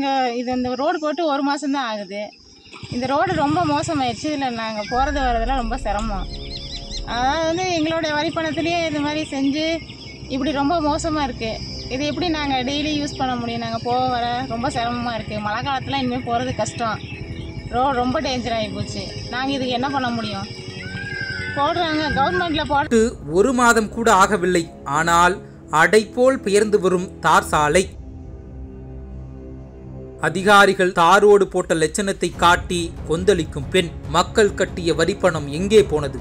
எங்கள் இது இந்த ரோடு போட்டு ஒரு மாதம்தான் ஆகுது இந்த ரோடு ரொம்ப மோசமாயிடுச்சு இதில் நாங்கள் போகிறது வரதெல்லாம் ரொம்ப சிரமம் அதாவது வந்து எங்களுடைய வரிப்பணத்துலேயே இது மாதிரி செஞ்சு இப்படி ரொம்ப மோசமாக இருக்குது இது எப்படி நாங்கள் டெய்லி யூஸ் பண்ண முடியும் நாங்கள் போக வர ரொம்ப சிரமமாக இருக்குது மழை காலத்தில் இனிமேல் போகிறது கஷ்டம் ரோடு ரொம்ப டேஞ்சர் ஆகி போச்சு நாங்கள் இதுக்கு என்ன பண்ண முடியும் போடுறாங்க கவர்மெண்ட்டில் போட விட்டு ஒரு மாதம் கூட ஆகவில்லை ஆனால் அடைபோல் பெயர்ந்து வரும் தார் சாலை அதிகாரிகள் தாரோடு போட்ட லட்சணத்தை காட்டி கொந்தளிக்கும் பெண் மக்கள் கட்டிய வரிப்பணம் எங்கே போனது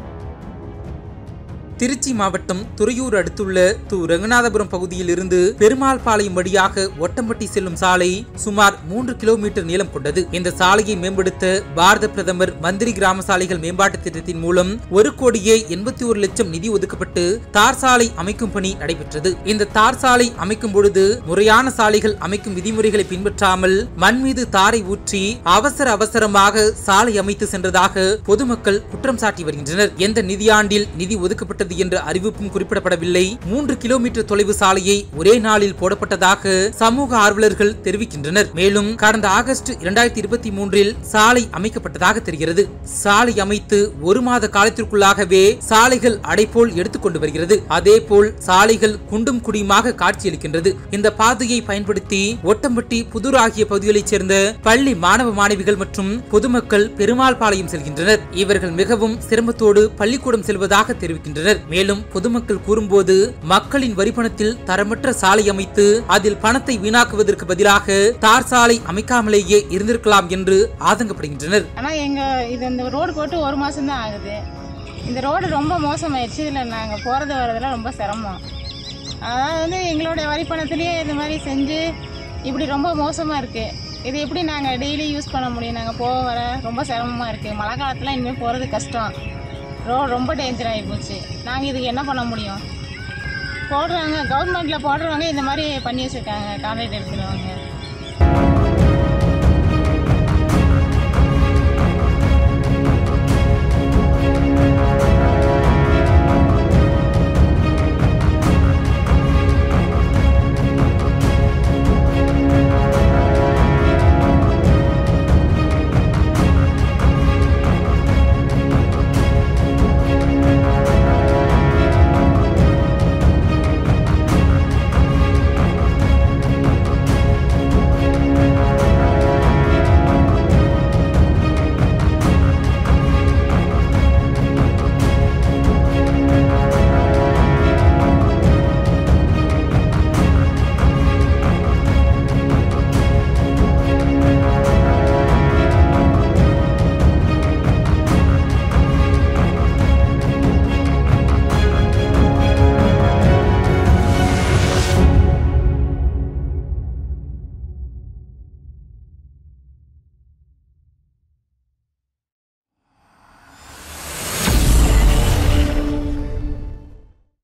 திருச்சி மாவட்டம் துறையூர் அடுத்துள்ள து ரங்கநாதபுரம் பகுதியில் இருந்து பெருமாள் பாளையம் வழியாக ஒட்டம்பட்டி செல்லும் சாலை சுமார் மூன்று கிலோமீட்டர் நீளம் கொண்டது இந்த சாலையை மேம்படுத்த பாரத பிரதமர் மந்திரி கிராம சாலைகள் மேம்பாட்டு திட்டத்தின் மூலம் ஒரு கோடியே எண்பத்தி ஒரு லட்சம் நிதி ஒதுக்கப்பட்டு தார் சாலை அமைக்கும் பணி நடைபெற்றது இந்த தார் சாலை அமைக்கும் பொழுது முறையான சாலைகள் அமைக்கும் விதிமுறைகளை பின்பற்றாமல் மண் மீது தாரை ஊற்றி அவசர அவசரமாக சாலை அமைத்து சென்றதாக பொதுமக்கள் குற்றம் சாட்டி வருகின்றனர் எந்த நிதியாண்டில் நிதி ஒதுக்கப்பட்டது என்ற அறிவிப்பும் குறிப்பிடப்படவில்லை மூன்று கிலோமீட்டர் தொலைவு சாலையை ஒரே நாளில் போடப்பட்டதாக சமூக ஆர்வலர்கள் தெரிவிக்கின்றனர் மேலும் கடந்த ஆகஸ்ட் இரண்டாயிரத்தி இருபத்தி மூன்றில் சாலை அமைக்கப்பட்டதாக தெரிகிறது சாலை அமைத்து ஒரு மாத காலத்திற்குள்ளாகவே சாலைகள் அடைப்போல் எடுத்துக்கொண்டு வருகிறது அதேபோல் சாலைகள் குண்டும் குடியுமாக காட்சியளிக்கின்றது இந்த பாதையை பயன்படுத்தி ஒட்டம்பட்டி புதூர் ஆகிய பகுதிகளைச் சேர்ந்த பள்ளி மாணவ மாணவிகள் மற்றும் பொதுமக்கள் பெருமாள் பாளையம் செல்கின்றனர் இவர்கள் மிகவும் சிரமத்தோடு பள்ளிக்கூடம் செல்வதாக தெரிவிக்கின்றனர் மேலும் பொதுமக்கள் கூறும்போது மக்களின் வரிப்பணத்தில் தரமற்ற சாலை அமைத்து அதில் பணத்தை வீணாக்குவதற்கு பதிலாக தார் சாலை அமைக்காமலேயே இருந்திருக்கலாம் என்று ஆதங்கப்படுகின்றனர் ஆனால் எங்கள் இது இந்த ரோடு போட்டு ஒரு மாதம்தான் ஆகுது இந்த ரோடு ரொம்ப மோசமாயிடுச்சு இதில் நாங்கள் போகிறது வரதெல்லாம் ரொம்ப சிரமம் அதாவது வந்து எங்களுடைய வரிப்பணத்துலேயே இது மாதிரி செஞ்சு இப்படி ரொம்ப மோசமாக இருக்குது இது எப்படி நாங்கள் டெய்லி யூஸ் பண்ண முடியும் நாங்கள் போக வர ரொம்ப சிரமமாக இருக்குது மழை காலத்தில் இனிமேல் போகிறது கஷ்டம் ரோடு ரொம்ப டேஞ்சர் ஆகி போச்சு நாங்கள் இதுக்கு என்ன பண்ண முடியும் போடுறாங்க கவர்மெண்ட்டில் போடுறவங்க இந்த மாதிரி பண்ணி வச்சுருக்காங்க கான்ட்ராக்ட் எடுக்கிறவங்க